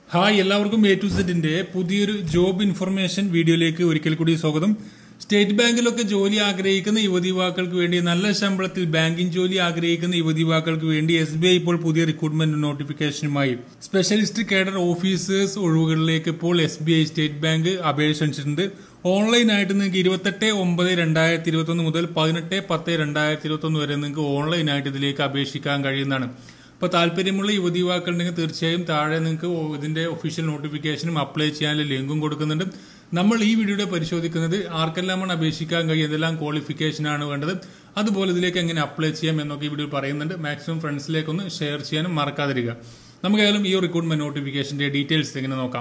hi എല്ലാവർക്കും A to സെറ്റിന്റെ പുതിയൊരു ജോബ് ഇൻഫർമേഷൻ വീഡിയോയിലേക്ക് ഒരിക്കൽ കൂടി സ്വാഗതം സ്റ്റേറ്റ് ബാങ്കിലൊക്കെ ജോലി ആഗ്രഹിക്കുന്ന യുവതി യുവാക്കൾക്ക് വേണ്ടി നല്ല ശമ്പളത്തിൽ ബാങ്കിംഗ് ജോലി ആഗ്രഹിക്കുന്ന യുവതി യുവാക്കൾക്ക് വേണ്ടി എസ് ബി ഐ ഇപ്പോൾ പുതിയ റിക്രൂട്ട്മെന്റ് നോട്ടിഫിക്കേഷനുമായി സ്പെഷ്യലിസ്റ്റ് കേഡർ ഓഫീസേഴ്സ് ഒഴിവുകളിലേക്ക് ഇപ്പോൾ S B I State Bank അപേക്ഷ ക്ഷണിച്ചിട്ടുണ്ട് ഓൺലൈനായിട്ട് നിങ്ങൾക്ക് ഇരുപത്തെട്ട് ഒമ്പത് രണ്ടായിരത്തി ഇരുപത്തി ഒന്ന് മുതൽ പതിനെട്ട് പത്ത് രണ്ടായിരത്തി ഇരുപത്തി ഒന്ന് വരെ നിങ്ങൾക്ക് ഓൺലൈനായിട്ട് ഇതിലേക്ക് അപേക്ഷിക്കാൻ കഴിയുന്നതാണ് അപ്പോൾ താല്പര്യമുള്ള യുവതി യുവാക്കളുണ്ടെങ്കിൽ തീർച്ചയായും താഴെ നിങ്ങൾക്ക് ഓ- ഇതിന്റെ ഒഫീഷ്യൽ നോട്ടിഫിക്കേഷനും അപ്ലൈ ചെയ്യാനുള്ള ലിങ്കും കൊടുക്കുന്നുണ്ട് നമ്മൾ ഈ വീഡിയോയുടെ പരിശോധിക്കുന്നത് ആർക്കെല്ലാമാണ് അപേക്ഷിക്കാൻ കഴിയും എന്തെല്ലാം ക്വാളിഫിക്കേഷൻ ആണ് വേണ്ടത് അതുപോലെ ഇതിലേക്ക് എങ്ങനെ അപ്ലൈ ചെയ്യാം എന്നൊക്കെ ഈ വീഡിയോ പറയുന്നുണ്ട് മാക്സിമം ഫ്രണ്ട്സിലേക്കൊന്ന് ഷെയർ ചെയ്യാനും മറക്കാതിരിക്കുക നമുക്ക് ഏതായാലും ഈ റിക്രൂട്ട്മെന്റ് നോട്ടിഫിക്കേഷന്റെ ഡീറ്റെയിൽസ് എങ്ങനെ നോക്കാം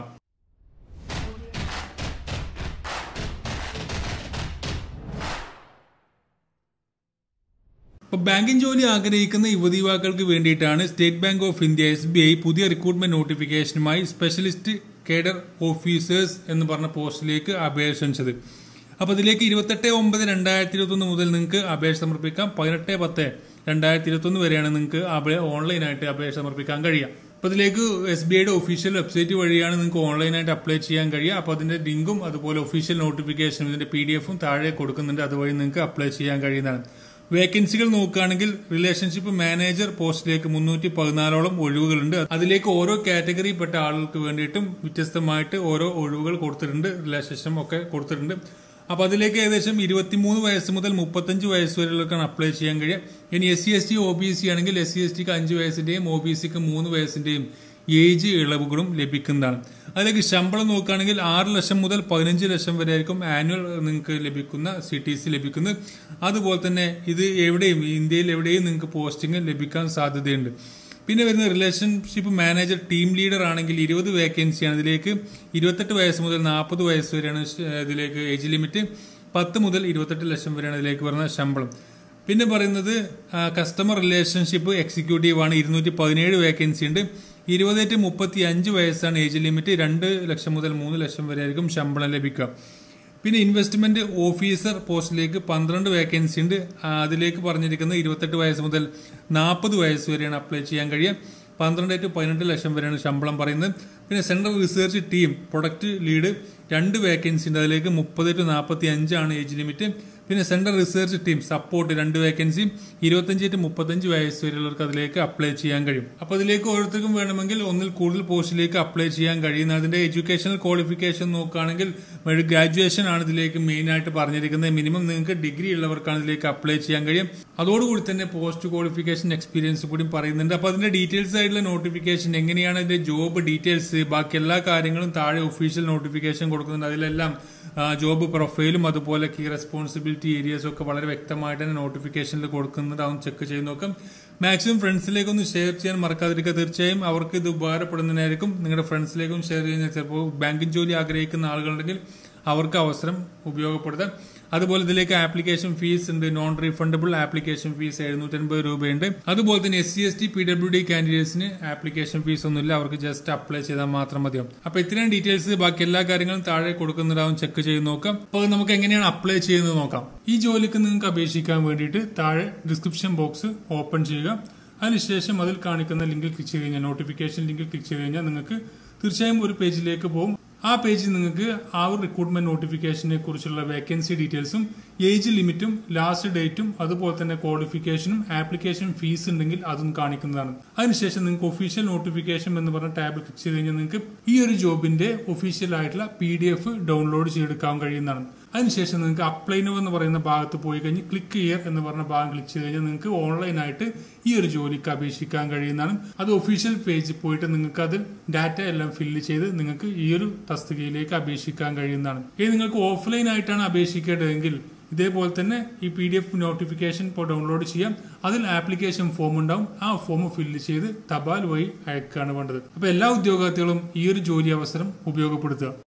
ഇപ്പോൾ ബാങ്കിംഗ് ജോലി ആഗ്രഹിക്കുന്ന യുവതി യുവാക്കൾക്ക് വേണ്ടിയിട്ടാണ് State Bank of India S B I പുതിയ റിക്രൂട്ട്മെന്റ് നോട്ടിഫിക്കേഷനുമായി സ്പെഷ്യലിസ്റ്റ് കേഡർ ഓഫീസേഴ്സ് എന്ന് പറഞ്ഞ പോസ്റ്റിലേക്ക് അപേക്ഷ ക്ഷണിച്ചത് അപ്പോൾ ഇതിലേക്ക് ഇരുപത്തെട്ട് ഒമ്പത് രണ്ടായിരത്തി ഇരുപത്തൊന്ന് മുതൽ നിങ്ങൾക്ക് അപേക്ഷ സമർപ്പിക്കാം പതിനെട്ട് പത്ത് രണ്ടായിരത്തി ഇരുപത്തൊന്ന് വരെയാണ് നിങ്ങൾക്ക് അപേ ഓൺലൈനായിട്ട് അപേക്ഷ സമർപ്പിക്കാൻ കഴിയുക അപ്പോൾ ഇതിലേക്ക് എസ് ബി ഐയുടെ ഒഫീഷ്യൽ വെബ്സൈറ്റ് വഴിയാണ് നിങ്ങൾക്ക് ഓൺലൈനായിട്ട് അപ്ലൈ ചെയ്യാൻ കഴിയുക അപ്പോൾ അതിന്റെ ലിങ്കും അതുപോലെ ഒഫീഷ്യൽ നോട്ടിഫിക്കേഷനും ഇതിന്റെ പി ഡി എഫും താഴെ കൊടുക്കുന്നുണ്ട് അതുവഴി നിങ്ങൾക്ക് അപ്ലൈ ചെയ്യാൻ കഴിയുന്നതാണ് വേക്കൻസികൾ നോക്കുകയാണെങ്കിൽ റിലേഷൻഷിപ്പ് മാനേജർ പോസ്റ്റിലേക്ക് മുന്നൂറ്റി പതിനാലോളം ഒഴിവുകളുണ്ട് അതിലേക്ക് ഓരോ കാറ്റഗറിയിൽപ്പെട്ട ആളുകൾക്ക് വേണ്ടിയിട്ടും വ്യത്യസ്തമായിട്ട് ഓരോ ഒഴിവുകൾ കൊടുത്തിട്ടുണ്ട് റിലേഷൻഷിപ്പ് ഒക്കെ കൊടുത്തിട്ടുണ്ട് അപ്പൊ അതിലേക്ക് ഏകദേശം ഇരുപത്തിമൂന്ന് വയസ്സ് മുതൽ മുപ്പത്തഞ്ച് വയസ്സ് വരെയുള്ളവർക്കാണ് അപ്ലൈ ചെയ്യാൻ കഴിയുക ഇനി S C S T O B C ആണെങ്കിൽ എസ് സി എസ് ടിക്ക് അഞ്ച് വയസ്സിന്റെയും ഒ ബി സിക്ക് മൂന്ന് വയസ്സിന്റെയും ഏജ് ഇളവുകളും ലഭിക്കുന്നതാണ് അതിലേക്ക് ശമ്പളം നോക്കുകയാണെങ്കിൽ ആറ് ലക്ഷം മുതൽ പതിനഞ്ച് ലക്ഷം വരെ ആയിരിക്കും ആനുവൽ നിങ്ങൾക്ക് ലഭിക്കുന്ന സി ടി സി ലഭിക്കുന്നത് അതുപോലെ തന്നെ ഇത് എവിടെയും ഇന്ത്യയിൽ എവിടെയും നിങ്ങൾക്ക് പോസ്റ്റിംഗ് ലഭിക്കാൻ സാധ്യതയുണ്ട് പിന്നെ വരുന്ന റിലേഷൻഷിപ്പ് മാനേജർ ടീം ലീഡർ ആണെങ്കിൽ ഇരുപത് വേക്കൻസിയാണ് ഇതിലേക്ക് ഇരുപത്തെട്ട് വയസ്സ് മുതൽ നാൽപ്പത് വയസ്സ് വരെയാണ് ശ- ഇതിലേക്ക് ഏജ് ലിമിറ്റ് പത്ത് മുതൽ ഇരുപത്തെട്ട് ലക്ഷം വരെയാണ് ഇതിലേക്ക് വരുന്ന ശമ്പളം പിന്നെ പറയുന്നത് ആ, കസ്റ്റമർ റിലേഷൻഷിപ്പ് എക്സിക്യൂട്ടീവ് ആണ് ഇരുന്നൂറ്റി പതിനേഴ് വേക്കൻസി ഉണ്ട് ഇരുപത് ടു മുപ്പത്തി അഞ്ച് വയസ്സാണ് ഏജ് ലിമിറ്റ് രണ്ട് ലക്ഷം മുതൽ മൂന്ന് ലക്ഷം വരെ ആയിരിക്കും ശമ്പളം ലഭിക്കുക പിന്നെ ഇൻവെസ്റ്റ്മെന്റ് ഓഫീസർ പോസ്റ്റിലേക്ക് പന്ത്രണ്ട് വേക്കൻസി ഉണ്ട് ആ, അതിലേക്ക് പറഞ്ഞിരിക്കുന്നത് ഇരുപത്തെട്ട് വയസ്സ് മുതൽ നാൽപ്പത് വയസ്സ് വരെയാണ് അപ്ലൈ ചെയ്യാൻ കഴിയുക പന്ത്രണ്ട് ടു പതിനെട്ട് ലക്ഷം വരെയാണ് ശമ്പളം പറയുന്നത് പിന്നെ central research team product lead രണ്ട് വേക്കൻസി ഉണ്ട് അതിലേക്ക് മുപ്പത് ടു നാൽപ്പത്തി അഞ്ചാണ് ഏജ് ലിമിറ്റ് പിന്നെ സെൻട്രൽ റിസർച്ച് ടീം സപ്പോർട്ട് രണ്ട് വേക്കൻസി ഇരുപത്തഞ്ച് ടു മുപ്പത്തഞ്ച് വയസ്സ് വരെയുള്ളവർക്ക് അതിലേക്ക് അപ്ലൈ ചെയ്യാൻ കഴിയും അപ്പൊ അതിലേക്ക് ഓരോരുത്തർക്കും വേണമെങ്കിൽ ഒന്നിൽ കൂടുതൽ പോസ്റ്റിലേക്ക് അപ്ലൈ ചെയ്യാൻ കഴിയുന്ന അതിന്റെ എഡ്യൂക്കേഷണൽ ക്വാളിഫിക്കേഷൻ നോക്കുകയാണെങ്കിൽ ഒരു ഗ്രാജുവേഷൻ ആണ് ഇതിലേക്ക് മെയിൻ ആയിട്ട് പറഞ്ഞിരിക്കുന്നത് മിനിമം നിങ്ങൾക്ക് ഡിഗ്രി ഉള്ളവർക്കാണ് ഇതിലേക്ക് അപ്ലൈ ചെയ്യാൻ കഴിയും അതോടുകൂടി തന്നെ പോസ്റ്റ് ക്വാളിഫിക്കേഷൻ എക്സ്പീരിയൻസ് കൂടി പറയുന്നുണ്ട് അപ്പൊ അതിന്റെ ഡീറ്റെയിൽസ് ആയിട്ടുള്ള നോട്ടിഫിക്കേഷൻ എങ്ങനെയാണ് ഇതിന്റെ ജോബ് ഡീറ്റെയിൽസ് ബാക്കി എല്ലാ കാര്യങ്ങളും താഴെ ഒഫീഷ്യൽ നോട്ടിഫിക്കേഷൻ കൊടുക്കുന്നുണ്ട് അതിലെല്ലാം ജോബ് പ്രൊഫൈലും അതുപോലെ കീ റെസ്പോൺസിബിലിറ്റി ഏരിയസും ഒക്കെ വളരെ വ്യക്തമായിട്ട് തന്നെ നോട്ടിഫിക്കേഷനിൽ കൊടുക്കുന്നുണ്ട് അതൊന്ന് ചെക്ക് ചെയ്ത് നോക്കാം മാക്സിമം ഫ്രണ്ട്സിലേക്ക് ഒന്ന് ഷെയർ ചെയ്യാൻ മറക്കാതിരിക്കുക തീർച്ചയായും അവർക്ക് ഇത് ഉപകാരപ്പെടുന്നതിനായിരിക്കും നിങ്ങളുടെ ഫ്രണ്ട്സിലേക്കും ഷെയർ ചെയ്യുന്ന ചിലപ്പോൾ ബാങ്കിങ് ജോലി ആഗ്രഹിക്കുന്ന ആളുകളുണ്ടെങ്കിൽ അവർക്ക് അവസരം ഉപയോഗപ്പെടുത്താം അതുപോലെ ഇതിലേക്ക് ആപ്ലിക്കേഷൻ ഫീസ് ഉണ്ട് നോൺ റീഫണ്ടബിൾ ആപ്ലിക്കേഷൻ ഫീസ് എഴുന്നൂറ്റി അൻപത് രൂപയുണ്ട് അതുപോലെ തന്നെ S C S T P W D കാൻഡിഡേറ്റ്സിന് ആപ്ലിക്കേഷൻ ഫീസ് ഒന്നുമില്ല അവർക്ക് ജസ്റ്റ് അപ്ലൈ ചെയ്താൽ മാത്രം മതിയാവും അപ്പൊ ഇത്രയും ഡീറ്റെയിൽസ് ബാക്കി എല്ലാ കാര്യങ്ങളും താഴെ കൊടുക്കുന്നുണ്ടാവും ചെക്ക് ചെയ്ത് നോക്കാം അപ്പോൾ അത് നമുക്ക് എങ്ങനെയാണ് അപ്ലൈ ചെയ്യുന്നത് നോക്കാം ഈ ജോലിക്ക് നിങ്ങൾക്ക് അപേക്ഷിക്കാൻ വേണ്ടിയിട്ട് താഴെ ഡിസ്ക്രിപ്ഷൻ ബോക്സ് ഓപ്പൺ ചെയ്യുക അതിനുശേഷം അതിൽ കാണിക്കുന്ന ലിങ്കിൽ ക്ലിക്ക് ചെയ്ത് കഴിഞ്ഞാൽ നോട്ടിഫിക്കേഷൻ ലിങ്കിൽ ക്ലിക്ക് ചെയ്ത് കഴിഞ്ഞാൽ നിങ്ങൾക്ക് തീർച്ചയായും ഒരു പേജിലേക്ക് പോകും ആ പേജിൽ നിങ്ങൾക്ക് ആ ഒരു റിക്രൂട്ട്മെന്റ് നോട്ടിഫിക്കേഷനെ കുറിച്ചുള്ള വേക്കൻസി ഡീറ്റെയിൽസും ഏജ് ലിമിറ്റും ലാസ്റ്റ് ഡേറ്റും അതുപോലെ തന്നെ ക്വാളിഫിക്കേഷനും ആപ്ലിക്കേഷൻ ഫീസ് ഉണ്ടെങ്കിൽ അതും കാണിക്കുന്നതാണ് അതിനുശേഷം നിങ്ങൾക്ക് ഒഫീഷ്യൽ നോട്ടിഫിക്കേഷൻ എന്ന് പറഞ്ഞ ടാബിൽ ക്ലിക്ക് ചെയ്ത് കഴിഞ്ഞാൽ നിങ്ങൾക്ക് ഈ ഒരു ജോബിന്റെ ഒഫീഷ്യൽ ആയിട്ടുള്ള പി ഡി എഫ് ഡൗൺലോഡ് ചെയ്തെടുക്കാൻ കഴിയുന്നതാണ് അതിനുശേഷം നിങ്ങൾക്ക് അപ്ലൈ നോ എന്ന് പറയുന്ന ഭാഗത്ത് പോയി കഴിഞ്ഞ് ക്ലിക്ക് ഹിയർ എന്ന് പറഞ്ഞ ഭാഗം ക്ലിക്ക് ചെയ്ത് കഴിഞ്ഞാൽ നിങ്ങൾക്ക് ഓൺലൈനായിട്ട് ഈ ഒരു ജോലിക്ക് അപേക്ഷിക്കാൻ കഴിയുന്നതാണ് അത് ഒഫീഷ്യൽ പേജിൽ പോയിട്ട് നിങ്ങൾക്ക് അതിൽ ഡാറ്റ എല്ലാം ഫില്ല് ചെയ്ത് നിങ്ങൾക്ക് ഈ ഒരു തസ്തികയിലേക്ക് അപേക്ഷിക്കാൻ കഴിയുന്നതാണ് ഇനി നിങ്ങൾക്ക് ഓഫ്ലൈൻ ആയിട്ടാണ് അപേക്ഷിക്കേണ്ടതെങ്കിൽ ഇതേപോലെ തന്നെ ഈ പി ഡി എഫ് നോട്ടിഫിക്കേഷൻ ഇപ്പോൾ ഡൗൺലോഡ് ചെയ്യാം അതിൽ ആപ്ലിക്കേഷൻ ഫോം ഉണ്ടാവും ആ ഫോം ഫില്ല് ചെയ്ത് തപാൽ വഴി അയക്കുകയാണ് വേണ്ടത് അപ്പോൾ എല്ലാ ഉദ്യോഗാർത്ഥികളും ഈ ഒരു ജോലി അവസരം ഉപയോഗപ്പെടുത്തുക